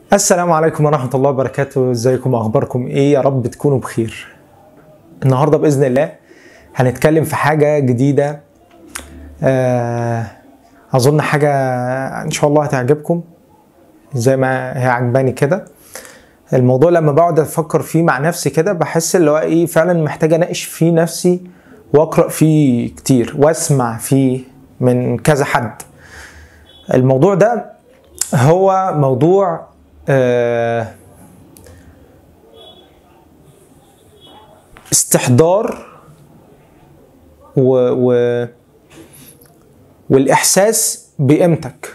السلام عليكم ورحمة الله وبركاته ازيكم اخباركم ايه يا رب تكونوا بخير النهاردة بإذن الله هنتكلم في حاجة جديدة آه اظن حاجة ان شاء الله هتعجبكم زي ما هي عجباني كده الموضوع لما بقعد افكر فيه مع نفسي كده بحس اللي هو ايه فعلا محتاج اناقش فيه نفسي واقرا فيه كتير واسمع فيه من كذا حد الموضوع ده هو موضوع آه، استحضار و, و والاحساس بقيمتك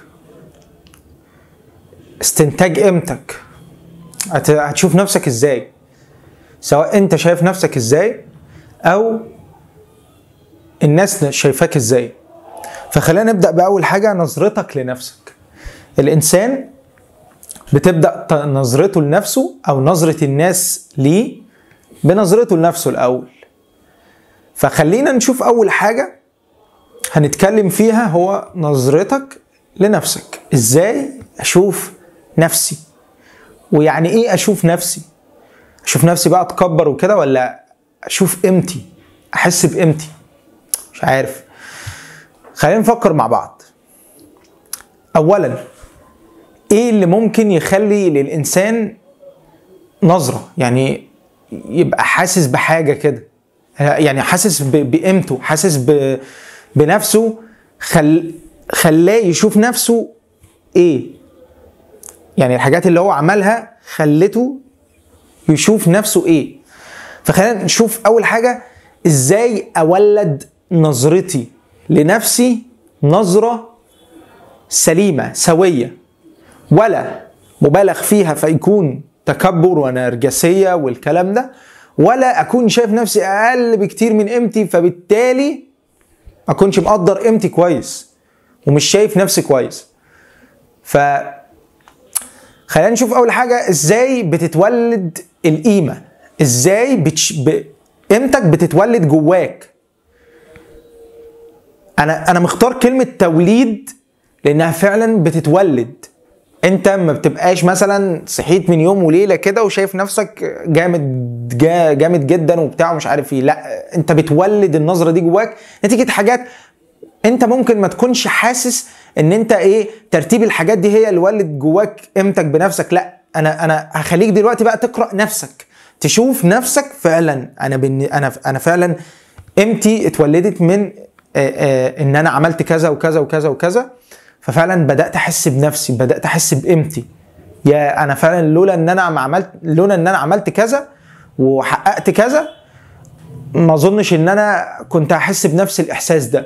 استنتاج قيمتك هت- هتشوف نفسك ازاي سواء انت شايف نفسك ازاي او الناس شايفاك ازاي فخلينا نبدا باول حاجه نظرتك لنفسك الانسان بتبدا ت- نظرته لنفسه او نظره الناس ليه بنظرته لنفسه الاول فخلينا نشوف اول حاجه هنتكلم فيها هو نظرتك لنفسك ازاي اشوف نفسي ويعني ايه اشوف نفسي اشوف نفسي بقى اتكبر وكده ولا اشوف قيمتي احس بقيمتي مش عارف خلينا نفكر مع بعض اولا ايه اللي ممكن يخلي للانسان نظره يعني يبقى حاسس بحاجه كده يعني حاسس ب- بقيمته حاسس ب- بنفسه خل خلاه يشوف نفسه ايه يعني الحاجات اللي هو عملها خلته يشوف نفسه ايه فخلينا نشوف اول حاجه ازاي اولد نظرتي لنفسي نظره سليمه سويه ولا مبالغ فيها فيكون تكبر ونرجسيه والكلام ده ولا اكون شايف نفسي اقل بكتير من قيمتي فبالتالي ما اكونش مقدر قيمتي كويس ومش شايف نفسي كويس ف خلينا نشوف اول حاجه ازاي بتتولد القيمه ازاي بتش... ب... قيمتك بتتولد جواك انا انا مختار كلمه توليد لانها فعلا بتتولد انت ما بتبقاش مثلا صحيت من يوم وليله كده وشايف نفسك جامد جا جامد جدا وبتاع ومش عارف ايه لا انت بتولد النظره دي جواك نتيجه حاجات انت ممكن ما تكونش حاسس ان انت ايه ترتيب الحاجات دي هي اللي ولد جواك قيمتك بنفسك لا انا انا هخليك دلوقتي بقى تقرا نفسك تشوف نفسك فعلا انا بن انا انا فعلا قيمتي اتولدت من آه، آه، ان انا عملت كذا وكذا وكذا وكذا ففعلا بدات احس بنفسي بدات احس بقيمتي يا انا فعلا لولا ان انا ما عملت لولا ان انا عملت كذا وحققت كذا ما اظنش ان انا كنت هحس بنفس الاحساس ده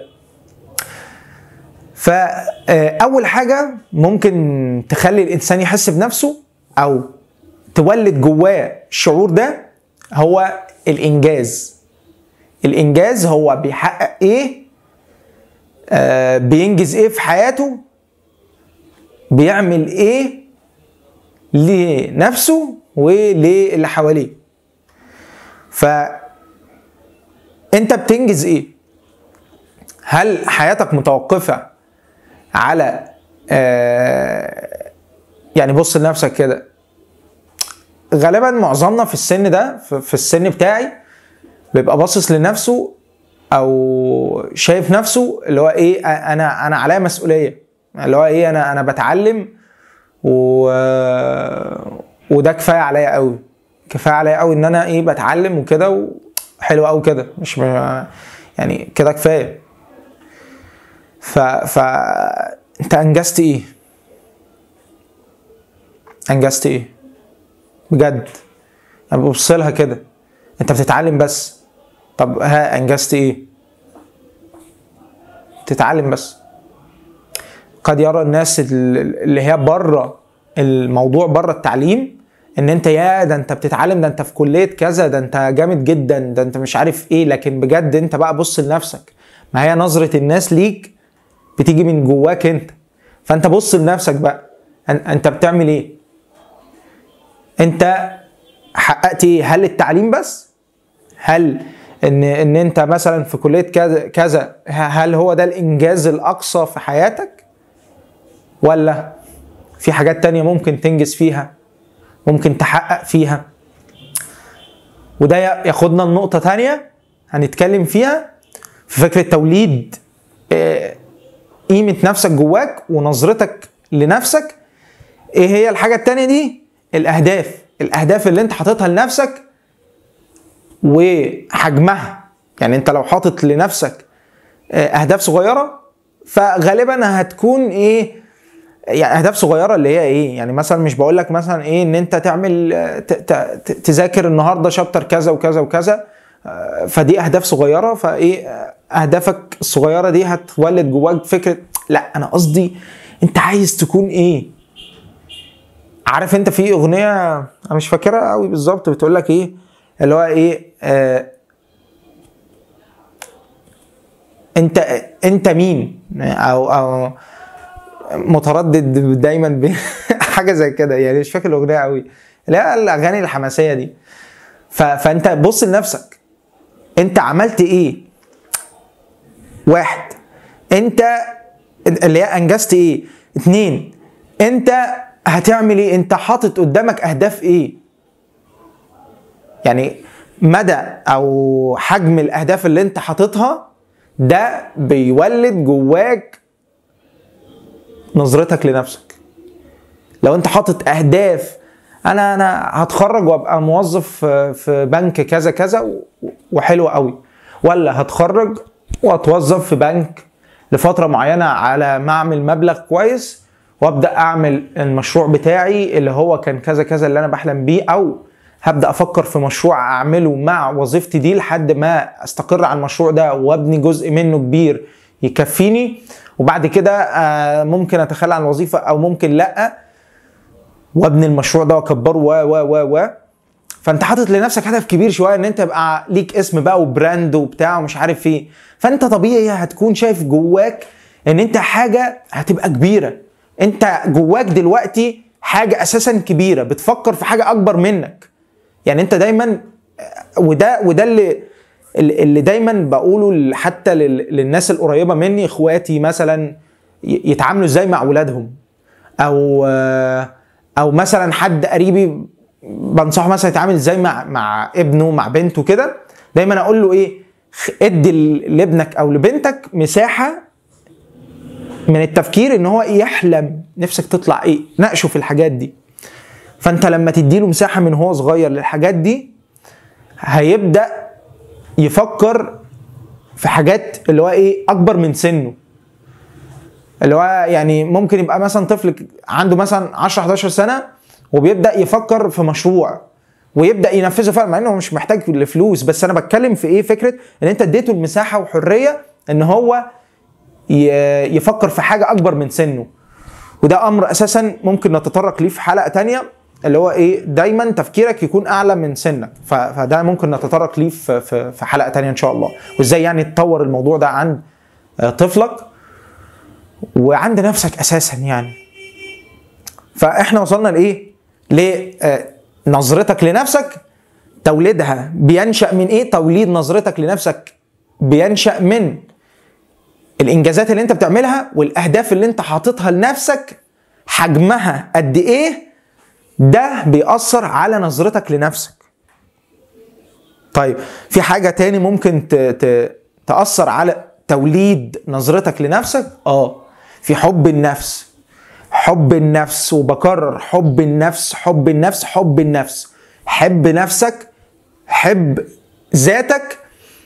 فاول حاجه ممكن تخلي الانسان يحس بنفسه او تولد جواه الشعور ده هو الانجاز الانجاز هو بيحقق ايه آه بينجز ايه في حياته بيعمل ايه لنفسه وللي حواليه ف انت بتنجز ايه هل حياتك متوقفه على آه يعني بص لنفسك كده غالبا معظمنا في السن ده في في السن بتاعي بيبقى باصص لنفسه او شايف نفسه اللي هو ايه انا انا عليا مسؤوليه اللي هو ايه انا انا بتعلم و وده كفايه عليا قوي كفايه عليا قوي ان انا ايه بتعلم وكده وحلو قوي كده مش م... يعني كده كفايه ف ف انت انجزت ايه انجزت ايه بجد يعني ببص لها كده انت بتتعلم بس طب ها انجزت ايه تتعلم بس قد يرى الناس ال- اللي هي بره الموضوع بره التعليم ان انت يا ده انت بتتعلم ده انت في كليه كذا ده انت جامد جدا ده انت مش عارف ايه لكن بجد انت بقى بص لنفسك ما هي نظره الناس ليك بتيجي من جواك انت فانت بص لنفسك بقى أن- انت بتعمل ايه انت حققت ايه هل التعليم بس هل ان ان انت مثلا في كليه كذا كذا هل هو ده الانجاز الاقصى في حياتك ولا في حاجات تانية ممكن تنجز فيها ممكن تحقق فيها وده ياخدنا لنقطة تانية هنتكلم فيها في فكرة توليد آه، قيمة نفسك جواك ونظرتك لنفسك ايه هي الحاجة التانية دي الاهداف الاهداف اللي انت حاططها لنفسك وحجمها يعني انت لو حاطط لنفسك آه، اهداف صغيره فغالبا هتكون ايه يعني اهداف صغيره اللي هي ايه يعني مثلا مش بقول لك مثلا ايه ان انت تعمل آه، ت- ت- تذاكر النهارده شابتر كذا وكذا وكذا آه، فدي اهداف صغيره فايه آه، اهدافك الصغيره دي هتولد جواك فكره لا انا قصدي انت عايز تكون ايه عارف انت في اغنيه انا مش فاكرها قوي بالظبط بتقول لك ايه اللي هو ايه آه انت انت مين او او متردد دايما ب حاجه زي كده يعني مش فاكر الاغنيه قوي اللي هي الاغاني الحماسيه دي ف... فانت بص لنفسك انت عملت ايه واحد انت اللي هي انجزت ايه اتنين انت هتعمل ايه انت حاطط قدامك اهداف ايه يعني مدى او حجم الاهداف اللي انت حاططها ده بيولد جواك نظرتك لنفسك لو انت حاطط اهداف انا انا هتخرج وابقى موظف في- في بنك كذا كذا و- وحلو قوي ولا هتخرج واتوظف في بنك لفتره معينه على ما اعمل مبلغ كويس وابدا اعمل المشروع بتاعي اللي هو كان كذا كذا اللي انا بحلم بيه او هبدا افكر في مشروع اعمله مع وظيفتي دي لحد ما استقر على المشروع ده وابني جزء منه كبير يكفيني وبعد كده آه، ممكن اتخلى عن الوظيفه او ممكن لا وابني المشروع ده واكبره و و و و فانت حاطط لنفسك هدف كبير شويه ان انت يبقى ليك اسم بقى وبراند وبتاع ومش عارف ايه فانت طبيعي هتكون شايف جواك ان انت حاجه هتبقى كبيره انت جواك دلوقتي حاجه اساسا كبيره بتفكر في حاجه اكبر منك يعني انت دايما وده وده اللي اللي دايما بقوله حتى لل- للناس القريبه مني اخواتي مثلا ي- يتعاملوا ازاي مع اولادهم او او مثلا حد قريبي بنصحه مثلا يتعامل ازاي مع مع ابنه مع بنته كده دايما اقول له ايه خ- ادي ل- لابنك او لبنتك مساحه من التفكير ان هو يحلم نفسك تطلع ايه ناقشه في الحاجات دي فانت لما تديله مساحه من هو صغير للحاجات دي هيبدا يفكر في حاجات اللي هو ايه اكبر من سنه اللي هو يعني ممكن يبقى مثلا طفل عنده مثلا 10 11 سنه وبيبدا يفكر في مشروع ويبدا ينفذه فعلا مع انه مش محتاج لفلوس بس انا بتكلم في ايه فكره ان انت اديته المساحه وحريه ان هو ي- يفكر في حاجه اكبر من سنه وده امر اساسا ممكن نتطرق ليه في حلقه تانية اللي هو ايه دايما تفكيرك يكون اعلى من سنك ف- فده ممكن نتطرق ليه في في في حلقه تانية ان شاء الله وازاي يعني تطور الموضوع ده عند آه، طفلك وعند نفسك اساسا يعني فاحنا وصلنا لايه لنظرتك لنفسك توليدها بينشا من ايه توليد نظرتك لنفسك بينشا من الانجازات اللي انت بتعملها والاهداف اللي انت حاططها لنفسك حجمها قد ايه ده بيأثر على نظرتك لنفسك طيب في حاجة تاني ممكن ت... ت... تأثر على توليد نظرتك لنفسك اه في حب النفس حب النفس وبكرر حب النفس حب النفس حب النفس حب نفسك حب ذاتك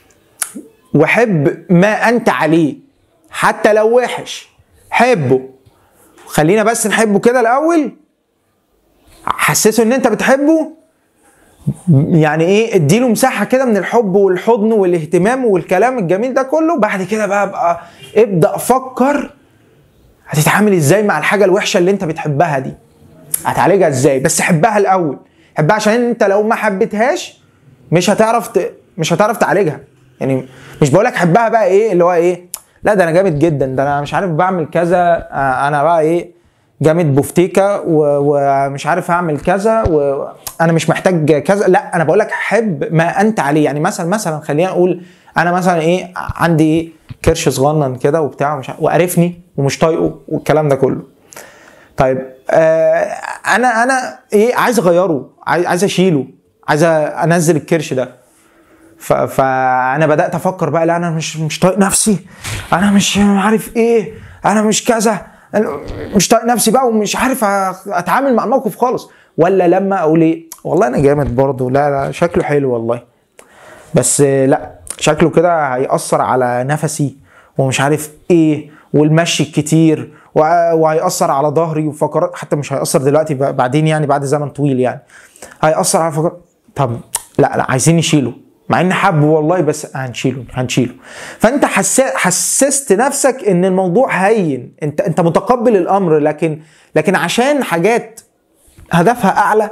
وحب ما انت عليه حتى لو وحش حبه خلينا بس نحبه كده الاول حسسه ان انت بتحبه يعني ايه اديله مساحه كده من الحب والحضن والاهتمام والكلام الجميل ده كله بعد كده بقى بقى ابدا فكر هتتعامل ازاي مع الحاجه الوحشه اللي انت بتحبها دي هتعالجها ازاي بس حبها الاول حبها عشان انت لو ما حبيتهاش مش هتعرف ت... مش هتعرف تعالجها يعني مش بقولك حبها بقى ايه اللي هو ايه لا ده انا جامد جدا ده انا مش عارف بعمل كذا آه، انا بقى ايه جامد بوفتيكا و- ومش عارف اعمل كذا وانا مش محتاج كذا لا انا بقول لك حب ما انت عليه يعني مثلا مثلا خلينا نقول انا مثلا ايه عندي ايه كرش صغنن كده وبتاع ومش عارف- وقرفني ومش طايقه والكلام ده كله طيب آه انا انا ايه عايز اغيره عايز عايز اشيله عايز انزل الكرش ده ف- فانا بدات افكر بقى لا انا مش مش طايق نفسي انا مش عارف ايه انا مش كذا أنا مش طايق نفسي بقى ومش عارف أ- اتعامل مع الموقف خالص ولا لما اقول ايه والله انا جامد برضه لا لا شكله حلو والله بس آه، لا شكله كده هيأثر على نفسي ومش عارف ايه والمشي الكتير وع- وهيأثر على ظهري وفقرات حتى مش هيأثر دلوقتي ب- بعدين يعني بعد زمن طويل يعني هيأثر على فقرات طب لا لا عايزين نشيله مع ان حبه والله بس هنشيله هنشيله فانت حس- حسست نفسك ان الموضوع هين انت انت متقبل الامر لكن لكن عشان حاجات هدفها اعلى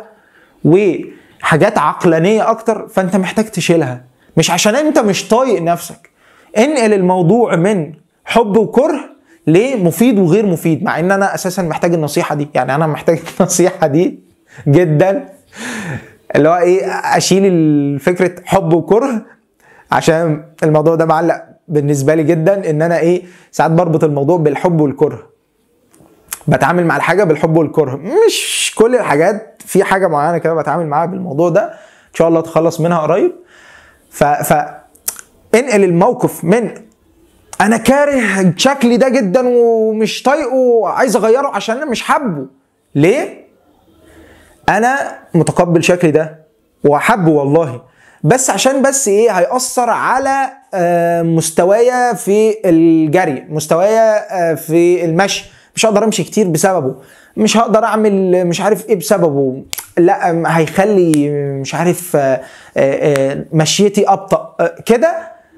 وحاجات عقلانيه اكتر فانت محتاج تشيلها مش عشان انت مش طايق نفسك انقل الموضوع من حب وكره لمفيد وغير مفيد مع ان انا اساسا محتاج النصيحه دي يعني انا محتاج النصيحه دي جدا اللي هو ايه اشيل فكره حب وكره عشان الموضوع ده معلق بالنسبه لي جدا ان انا ايه ساعات بربط الموضوع بالحب والكره بتعامل مع الحاجه بالحب والكره مش كل الحاجات في حاجه معينه كده بتعامل معاها بالموضوع ده ان شاء الله اتخلص منها قريب ف ف انقل الموقف من انا كاره شكلي ده جدا ومش طايقه وعايز اغيره عشان انا مش حابه ليه انا متقبل شكلي ده وحبه والله بس عشان بس ايه هيأثر على آه، مستوايا في الجري مستوايا آه، في المشي مش هقدر امشي كتير بسببه مش هقدر اعمل مش عارف ايه بسببه لا آم، هيخلي مش عارف آه، آه، آه، مشيتي ابطأ آه، كده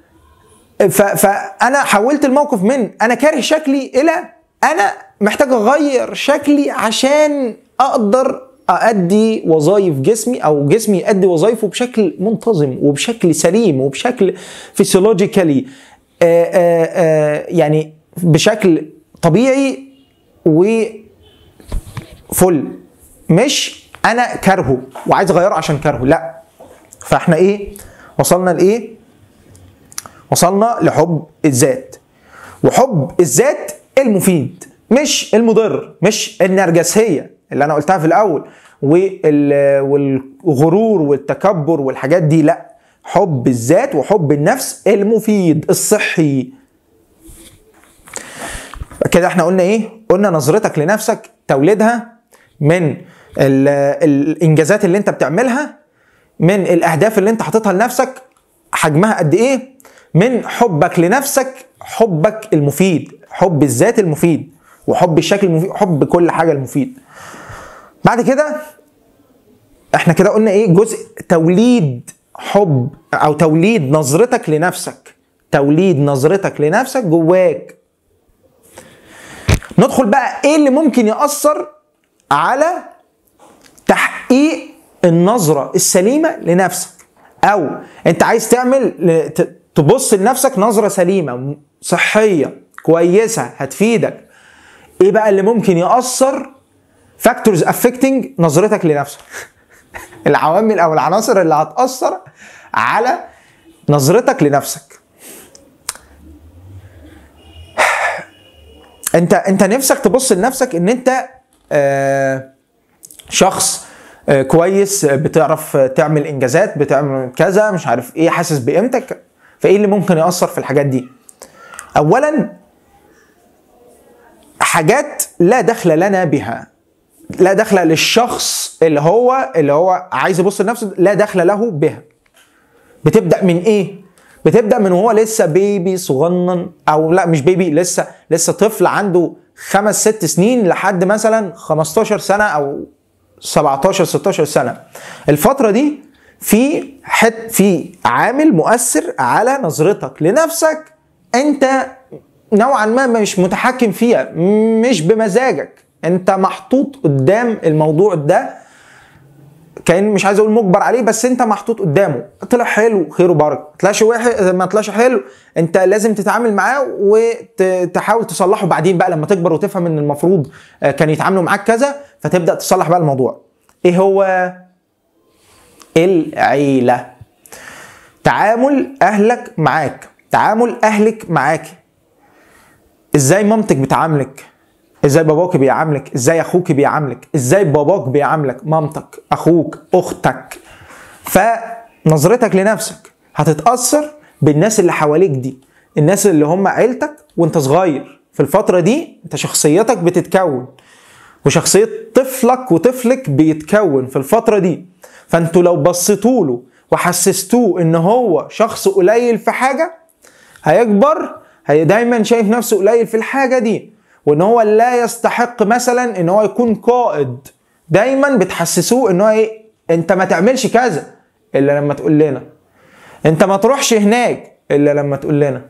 ف- فانا حولت الموقف من انا كاره شكلي الى انا محتاج اغير شكلي عشان اقدر أأدي وظائف جسمي أو جسمي يأدي وظائفه بشكل منتظم وبشكل سليم وبشكل فيسيولوجيكالي يعني بشكل طبيعي وفل مش أنا كارهه وعايز أغيره عشان كارهه لا فاحنا إيه وصلنا لإيه وصلنا لحب الذات وحب الذات المفيد مش المضر مش النرجسيه اللي انا قلتها في الاول وال- والغرور والتكبر والحاجات دي لا حب الذات وحب النفس المفيد الصحي كده احنا قلنا ايه قلنا نظرتك لنفسك توليدها من ال- الانجازات اللي انت بتعملها من الاهداف اللي انت حاططها لنفسك حجمها قد ايه من حبك لنفسك حبك المفيد حب الذات المفيد وحب الشكل المفيد حب كل حاجه المفيد بعد كده احنا كده قلنا ايه جزء توليد حب او توليد نظرتك لنفسك توليد نظرتك لنفسك جواك ندخل بقى ايه اللي ممكن يأثر على تحقيق النظرة السليمة لنفسك او انت عايز تعمل ل- ت- تبص لنفسك نظرة سليمة م- صحية كويسة هتفيدك ايه بقى اللي ممكن يأثر فاكتورز افكتنج نظرتك لنفسك العوامل او العناصر اللي هتأثر على نظرتك لنفسك انت انت نفسك تبص لنفسك ان انت آه شخص آه، كويس آه، بتعرف آه، تعمل انجازات بتعمل كذا مش عارف ايه حاسس بقيمتك فايه اللي ممكن ياثر في الحاجات دي اولا حاجات لا دخل لنا بها لا دخل للشخص اللي هو اللي هو عايز يبص لنفسه لا دخل له بها بتبدا من ايه بتبدا من وهو لسه بيبي صغنن او لا مش بيبي لسه لسه طفل عنده خمس ست سنين لحد مثلا 15 سنه او 17 16 سنه الفتره دي في حت في عامل مؤثر على نظرتك لنفسك انت نوعا ما مش متحكم فيها مش بمزاجك انت محطوط قدام الموضوع ده كان مش عايز اقول مجبر عليه بس انت محطوط قدامه طلع حلو خير وبركه طلعش وحش ما طلعش حلو انت لازم تتعامل معاه وتحاول تصلحه بعدين بقى لما تكبر وتفهم ان المفروض آه، كان يتعاملوا معاك كذا فتبدا تصلح بقى الموضوع ايه هو العيله تعامل اهلك معاك تعامل اهلك معاك ازاي مامتك بتعاملك ازاي باباك بيعاملك ازاي اخوك بيعاملك ازاي باباك بيعاملك مامتك اخوك اختك فنظرتك لنفسك هتتاثر بالناس اللي حواليك دي الناس اللي هم عيلتك وانت صغير في الفتره دي انت شخصيتك بتتكون وشخصيه طفلك وطفلك بيتكون في الفتره دي فانتوا لو بصيتوا له وحسستوه ان هو شخص قليل في حاجه هيكبر هي دايما شايف نفسه قليل في الحاجه دي وان هو لا يستحق مثلا ان هو يكون قائد دايما بتحسسوه ان هو ايه انت ما تعملش كذا الا لما تقول لنا انت ما تروحش هناك الا لما تقول لنا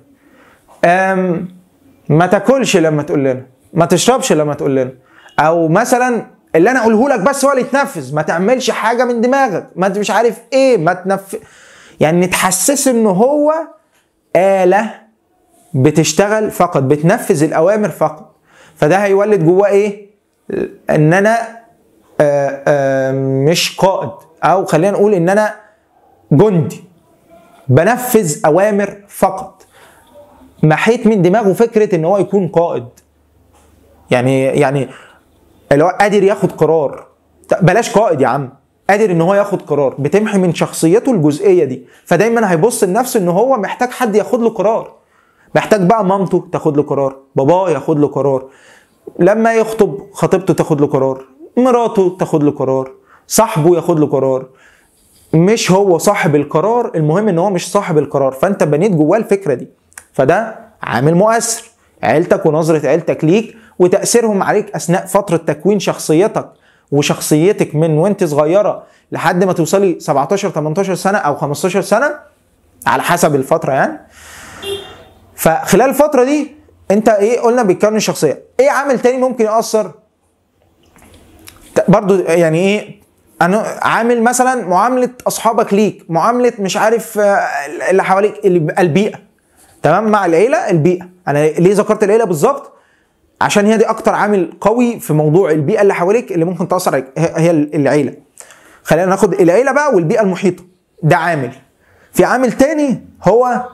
أم ما تاكلش لما تقول لنا ما تشربش لما تقول لنا او مثلا اللي انا اقوله لك بس هو اللي يتنفذ ما تعملش حاجه من دماغك ما انت مش عارف ايه ما تنفذ يعني تحسسه ان هو آلة بتشتغل فقط بتنفذ الأوامر فقط فده هيولد جواه إيه؟ إن أنا آآ آآ مش قائد أو خلينا نقول إن أنا جندي بنفذ أوامر فقط محيت من دماغه فكرة إن هو يكون قائد يعني يعني اللي هو قادر ياخد قرار بلاش قائد يا عم قادر ان هو ياخد قرار بتمحي من شخصيته الجزئيه دي فدايما هيبص لنفسه ان هو محتاج حد ياخد له قرار محتاج بقى مامته تاخد له قرار باباه ياخد له قرار لما يخطب خطيبته تاخد له قرار مراته تاخد له قرار صاحبه ياخد له قرار مش هو صاحب القرار المهم ان هو مش صاحب القرار فانت بنيت جواه الفكره دي فده عامل مؤثر عيلتك ونظره عيلتك ليك وتاثيرهم عليك اثناء فتره تكوين شخصيتك وشخصيتك من وانت صغيره لحد ما توصلي 17 18 سنه او 15 سنه على حسب الفتره يعني فخلال الفتره دي انت ايه قلنا بيتكون الشخصيه ايه عامل تاني ممكن ياثر برضو يعني ايه انا عامل مثلا معامله اصحابك ليك معامله مش عارف اللي حواليك البيئه تمام مع العيله البيئه انا ليه ذكرت العيله بالظبط عشان هي دي اكتر عامل قوي في موضوع البيئه اللي حواليك اللي ممكن تاثر عليك هي العيله خلينا ناخد العيله بقى والبيئه المحيطه ده عامل في عامل تاني هو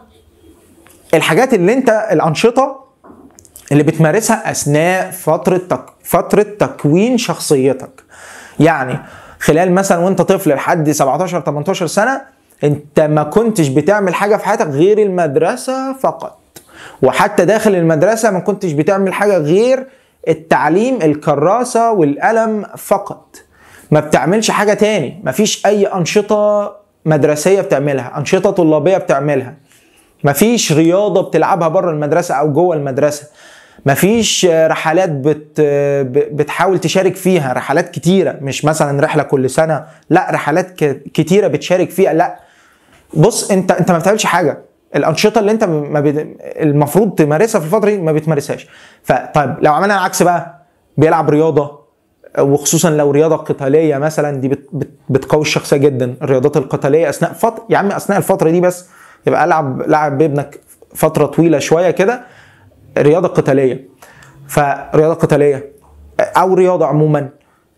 الحاجات اللي انت الانشطه اللي بتمارسها اثناء فتره تك... فتره تكوين شخصيتك يعني خلال مثلا وانت طفل لحد 17 18 سنه انت ما كنتش بتعمل حاجه في حياتك غير المدرسه فقط وحتى داخل المدرسة ما كنتش بتعمل حاجة غير التعليم الكراسة والقلم فقط ما بتعملش حاجة تاني مفيش أي أنشطة مدرسية بتعملها أنشطة طلابية بتعملها مفيش رياضة بتلعبها بره المدرسة أو جوه المدرسة مفيش رحلات بت بتحاول تشارك فيها رحلات كتيرة مش مثلا رحلة كل سنة لا رحلات كتيرة بتشارك فيها لا بص انت انت ما بتعملش حاجة الانشطه اللي انت ما بت... المفروض تمارسها في الفتره دي ما بتمارسهاش فطيب لو عملنا العكس بقى بيلعب رياضه وخصوصا لو رياضه قتاليه مثلا دي بت... بت... بتقوي الشخصيه جدا الرياضات القتاليه اثناء فتره يا عم اثناء الفتره دي بس يبقى العب لعب بابنك فتره طويله شويه كده رياضه قتاليه فرياضه قتاليه او رياضه عموما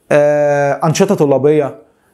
انشطه طلابيه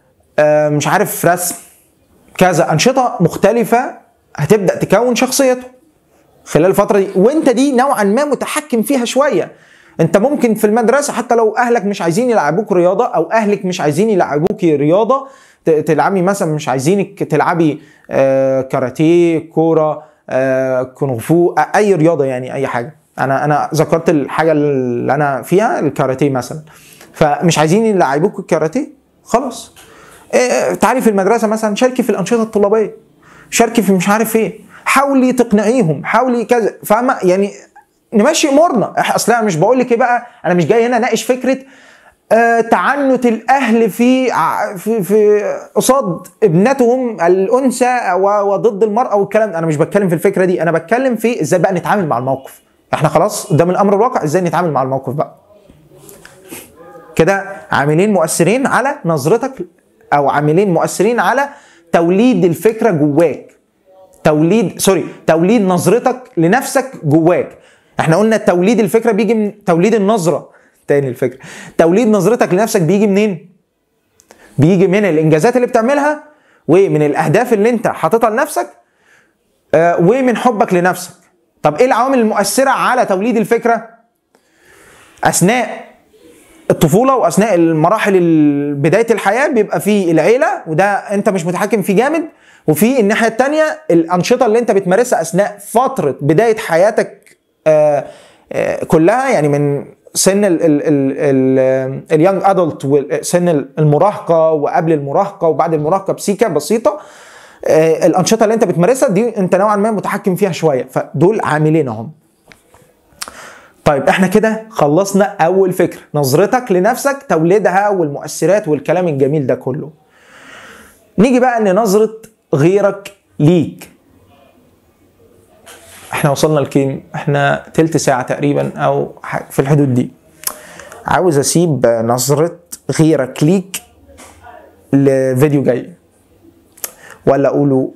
مش عارف رسم كذا انشطه مختلفه هتبدا تكون شخصيته خلال الفتره دي وانت دي نوعا ما متحكم فيها شويه انت ممكن في المدرسه حتى لو اهلك مش عايزين يلعبوك رياضه او اهلك مش عايزين يلعبوك رياضه تلعبي مثلا مش عايزينك تلعبي آه كاراتيه كوره آه كونغ فو اي رياضه يعني اي حاجه انا انا ذكرت الحاجه اللي انا فيها الكاراتيه مثلا فمش عايزين يلعبوك الكاراتيه خلاص آه تعالي في المدرسه مثلا شاركي في الانشطه الطلابيه شاركي في مش عارف ايه حاولي تقنعيهم حاولي كذا فاهمه يعني نمشي امورنا اصل انا مش بقول لك ايه بقى انا مش جاي هنا اناقش فكره آه تعنت الاهل في في في قصاد ابنتهم الانثى وضد المراه والكلام انا مش بتكلم في الفكره دي انا بتكلم في ازاي بقى نتعامل مع الموقف احنا خلاص قدام الامر الواقع ازاي نتعامل مع الموقف بقى كده عاملين مؤثرين على نظرتك او عاملين مؤثرين على توليد الفكره جواك توليد سوري توليد نظرتك لنفسك جواك احنا قلنا توليد الفكره بيجي من توليد النظره تاني الفكره توليد نظرتك لنفسك بيجي منين بيجي من الانجازات اللي بتعملها ومن الاهداف اللي انت حاططها لنفسك آه ومن حبك لنفسك طب ايه العوامل المؤثره على توليد الفكره اثناء الطفوله واثناء المراحل ال- بدايه الحياه بيبقى في العيله وده انت مش متحكم فيه جامد وفي الناحيه الثانيه الانشطه اللي انت بتمارسها اثناء فتره بدايه حياتك آه، آه، كلها يعني من سن اليونج ادلت وسن المراهقه وقبل المراهقه وبعد المراهقه بسيكه بسيطه آه، الانشطه اللي انت بتمارسها دي انت نوعا ما متحكم فيها شويه فدول عاملين اهم طيب احنا كده خلصنا اول فكره نظرتك لنفسك توليدها والمؤثرات والكلام الجميل ده كله نيجي بقى لنظره غيرك ليك احنا وصلنا لكام احنا تلت ساعه تقريبا او ح- في الحدود دي عاوز اسيب نظره غيرك ليك لفيديو جاي ولا اقوله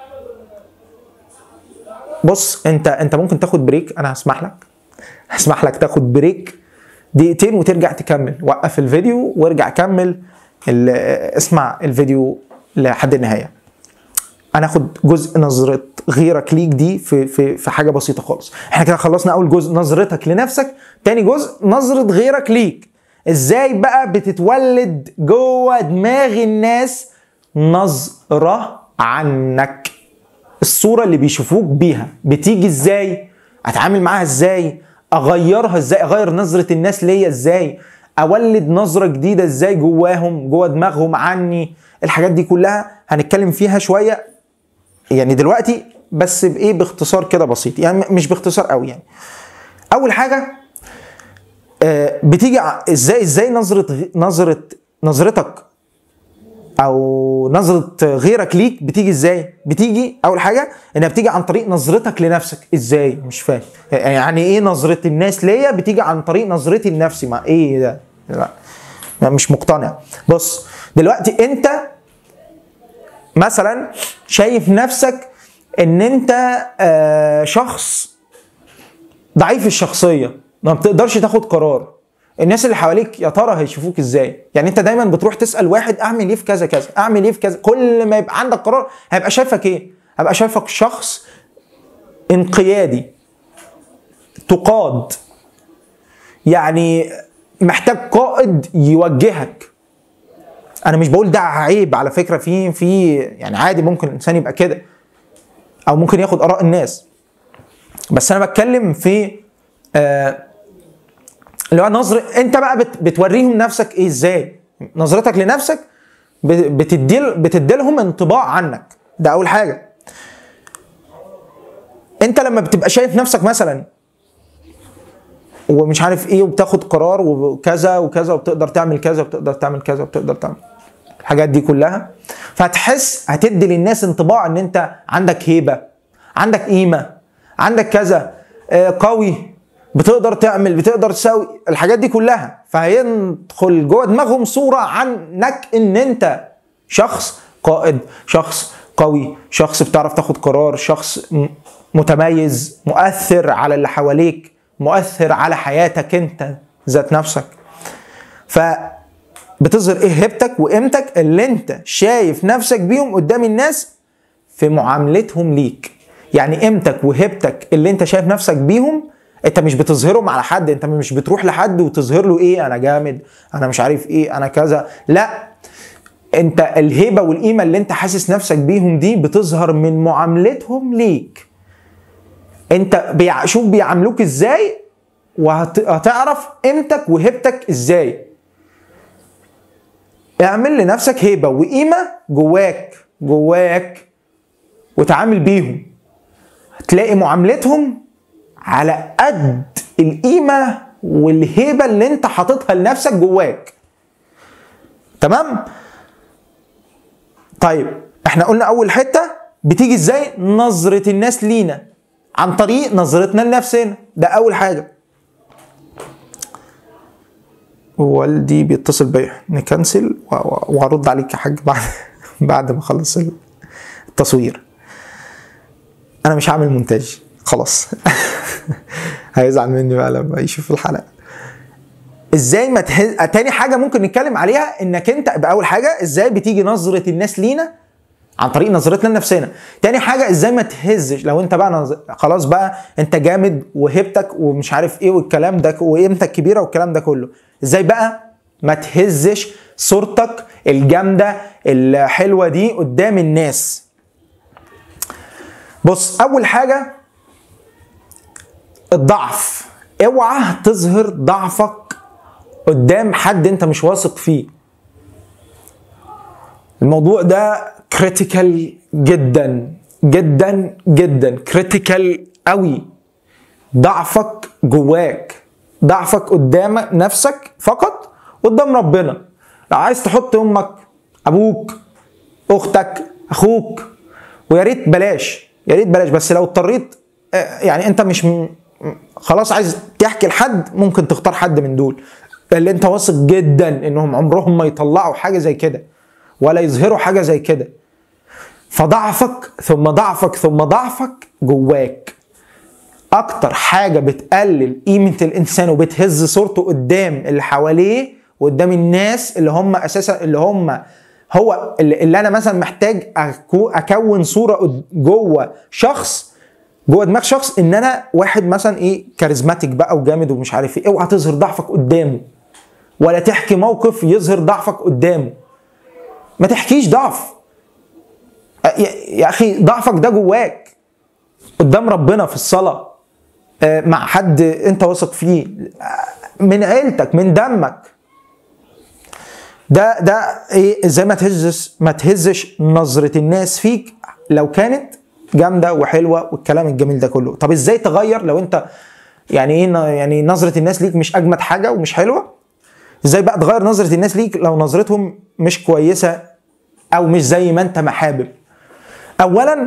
بص انت انت ممكن تاخد بريك انا هسمح لك هسمح لك تاخد بريك دقيقتين وترجع تكمل وقف الفيديو وارجع كمل ال- اسمع الفيديو لحد النهايه هناخد جزء نظرة غيرك ليك دي في في في حاجة بسيطة خالص. احنا كده خلصنا أول جزء نظرتك لنفسك، تاني جزء نظرة غيرك ليك. ازاي بقى بتتولد جوه دماغ الناس نظرة عنك. الصورة اللي بيشوفوك بيها بتيجي ازاي؟ اتعامل معاها ازاي؟ اغيرها ازاي؟ اغير نظرة الناس ليا ازاي؟ اولد نظرة جديدة ازاي جواهم جوه دماغهم عني؟ الحاجات دي كلها هنتكلم فيها شوية يعني دلوقتي بس بايه باختصار كده بسيط يعني مش باختصار قوي يعني اول حاجه آه، بتيجي ع- ازاي ازاي نظره نظره نظرتك او نظره غيرك ليك بتيجي ازاي بتيجي اول حاجه انها بتيجي عن طريق نظرتك لنفسك ازاي مش فاهم يعني ايه نظره الناس ليا بتيجي عن طريق نظرتي لنفسي ما ايه ده لا أنا مش مقتنع بص دلوقتي انت مثلا شايف نفسك ان انت آه، شخص ضعيف الشخصيه ما بتقدرش تاخد قرار الناس اللي حواليك يا ترى هيشوفوك ازاي يعني انت دايما بتروح تسال واحد اعمل ايه في كذا كذا اعمل ايه في كذا كل ما يبقى عندك قرار هيبقى شايفك ايه هيبقى شايفك شخص انقيادي تقاد يعني محتاج قائد يوجهك انا مش بقول ده عيب على فكره في في يعني عادي ممكن الانسان يبقى كده او ممكن ياخد اراء الناس بس انا بتكلم في آه اللي هو نظر انت بقى بت بتوريهم نفسك ايه ازاي نظرتك لنفسك ب- بتدي بتدي لهم انطباع عنك ده اول حاجه انت لما بتبقى شايف نفسك مثلا ومش عارف ايه وبتاخد قرار وكذا وكذا وبتقدر تعمل كذا وبتقدر تعمل كذا وبتقدر تعمل الحاجات دي كلها فهتحس هتدي للناس انطباع ان انت عندك هيبه عندك قيمه عندك كذا آه، قوي بتقدر تعمل بتقدر تسوي الحاجات دي كلها فهيدخل جوه دماغهم صوره عنك ان انت شخص قائد شخص قوي شخص بتعرف تاخد قرار شخص م- متميز مؤثر على اللي حواليك مؤثر على حياتك انت ذات نفسك ف بتظهر ايه هيبتك وقيمتك اللي انت شايف نفسك بيهم قدام الناس في معاملتهم ليك يعني قيمتك وهيبتك اللي انت شايف نفسك بيهم انت مش بتظهرهم على حد انت مش بتروح لحد وتظهر له ايه انا جامد انا مش عارف ايه انا كذا لا انت الهيبه والقيمه اللي انت حاسس نفسك بيهم دي بتظهر من معاملتهم ليك انت بيع... شوف بيعاملوك ازاي وهتعرف قيمتك وهيبتك ازاي اعمل لنفسك هيبه وقيمه جواك جواك وتعامل بيهم هتلاقي معاملتهم على قد القيمه والهيبه اللي انت حاططها لنفسك جواك تمام طيب احنا قلنا اول حته بتيجي ازاي نظره الناس لينا عن طريق نظرتنا لنفسنا ده اول حاجه والدي بيتصل بيا نكنسل و- و- وهرد عليك يا حاج بعد بعد ما اخلص التصوير انا مش هعمل مونتاج خلاص هيزعل مني بقى لما يشوف الحلقه ازاي ما تهز... تاني حاجه ممكن نتكلم عليها انك انت باول حاجه ازاي بتيجي نظره الناس لينا عن طريق نظرتنا لنفسنا تاني حاجه ازاي ما تهزش لو انت بقى نظ... خلاص بقى انت جامد وهبتك ومش عارف ايه والكلام ده وقيمتك كبيره والكلام ده كله ازاي بقى ما تهزش صورتك الجامده الحلوه دي قدام الناس بص اول حاجه الضعف اوعى تظهر ضعفك قدام حد انت مش واثق فيه الموضوع ده كريتيكال جدا جدا جدا كريتيكال قوي ضعفك جواك ضعفك قدام نفسك فقط قدام ربنا لو عايز تحط امك ابوك اختك اخوك ويا ريت بلاش يا ريت بلاش بس لو اضطريت آه، يعني انت مش م... خلاص عايز تحكي لحد ممكن تختار حد من دول اللي انت واثق جدا انهم عمرهم ما يطلعوا حاجه زي كده ولا يظهروا حاجه زي كده فضعفك ثم ضعفك ثم ضعفك جواك اكتر حاجه بتقلل قيمه الانسان وبتهز صورته قدام اللي حواليه وقدام الناس اللي هم اساسا اللي هم هو اللي, اللي انا مثلا محتاج أكو- اكون صوره قد- جوه شخص جوه دماغ شخص ان انا واحد مثلا ايه كاريزماتيك بقى وجامد ومش عارف ايه اوعى تظهر ضعفك قدامه ولا تحكي موقف يظهر ضعفك قدامه ما تحكيش ضعف يا يا اخي ضعفك ده جواك قدام ربنا في الصلاه آه، مع حد انت واثق فيه آه، من عيلتك من دمك ده ده ايه ازاي ما تهزش ما تهزش نظره الناس فيك لو كانت جامده وحلوه والكلام الجميل ده كله طب ازاي تغير لو انت يعني ايه ن- يعني نظره الناس ليك مش اجمد حاجه ومش حلوه ازاي بقى تغير نظره الناس ليك لو نظرتهم مش كويسه او مش زي ما انت ما حابب اولا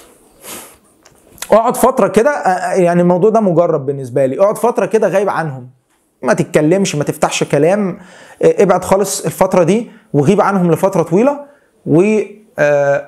اقعد فتره كده آه، يعني الموضوع ده مجرب بالنسبه لي اقعد فتره كده غايب عنهم ما تتكلمش ما تفتحش كلام آه، ابعد خالص الفتره دي وغيب عنهم لفتره طويله و آه،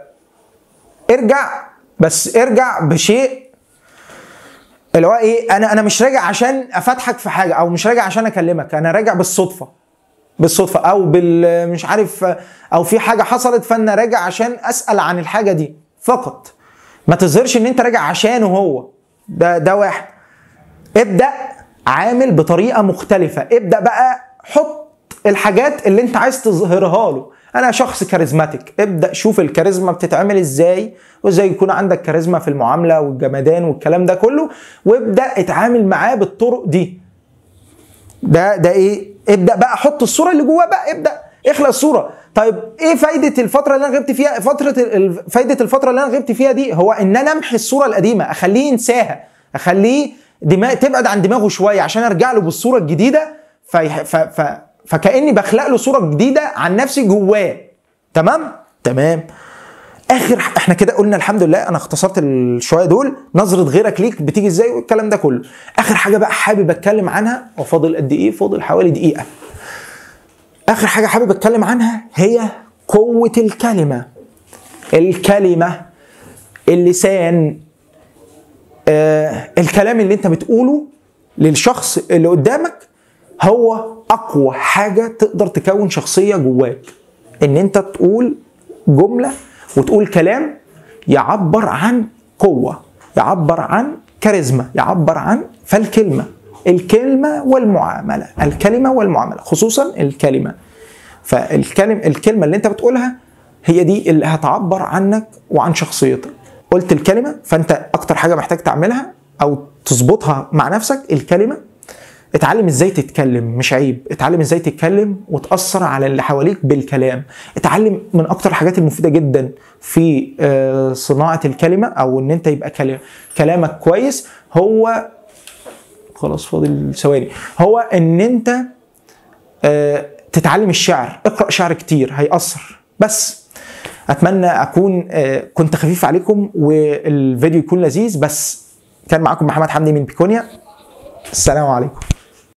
ارجع بس ارجع بشيء اللي هو ايه انا انا مش راجع عشان افتحك في حاجه او مش راجع عشان اكلمك انا راجع بالصدفه بالصدفه او بال مش عارف او في حاجه حصلت فانا راجع عشان اسال عن الحاجه دي فقط ما تظهرش ان انت راجع عشانه هو ده ده واحد ابدا عامل بطريقه مختلفه ابدا بقى حط الحاجات اللي انت عايز تظهرها له انا شخص كاريزماتيك ابدا شوف الكاريزما بتتعمل ازاي وازاي يكون عندك كاريزما في المعامله والجمدان والكلام ده كله وابدا اتعامل معاه بالطرق دي ده ده ايه ابدا بقى حط الصوره اللي جواه بقى ابدا اخلق الصوره طيب ايه فايده الفتره اللي انا غبت فيها فتره ال- فايده الفتره اللي انا غبت فيها دي هو ان انا امحي الصوره القديمه اخليه ينساها اخليه دماغ تبعد عن دماغه شويه عشان ارجع له بالصوره الجديده في... ف... ف... فكاني بخلق له صوره جديده عن نفسي جواه تمام تمام اخر ح- احنا كده قلنا الحمد لله انا اختصرت الشويه دول نظره غيرك ليك بتيجي ازاي والكلام ده كله اخر حاجه بقى حابب اتكلم عنها وفاضل قد ايه فاضل حوالي دقيقه اخر حاجه حابب اتكلم عنها هي قوه الكلمه الكلمه اللسان آه الكلام اللي انت بتقوله للشخص اللي قدامك هو اقوى حاجه تقدر تكون شخصيه جواك ان انت تقول جمله وتقول كلام يعبر عن قوه يعبر عن كاريزما يعبر عن فالكلمه الكلمه والمعامله الكلمه والمعامله خصوصا الكلمه فالكلم الكلمه اللي انت بتقولها هي دي اللي هتعبر عنك وعن شخصيتك قلت الكلمه فانت اكتر حاجه محتاج تعملها او تظبطها مع نفسك الكلمه اتعلم ازاي تتكلم مش عيب اتعلم ازاي تتكلم وتاثر على اللي حواليك بالكلام اتعلم من اكتر الحاجات المفيده جدا في آه، صناعه الكلمه او ان انت يبقى كلام كلامك كويس هو خلاص فاضل ثواني هو ان انت آه، تتعلم الشعر اقرا شعر كتير هيأثر بس اتمنى اكون آه، كنت خفيف عليكم والفيديو يكون لذيذ بس كان معاكم محمد حمدي من بيكونيا السلام عليكم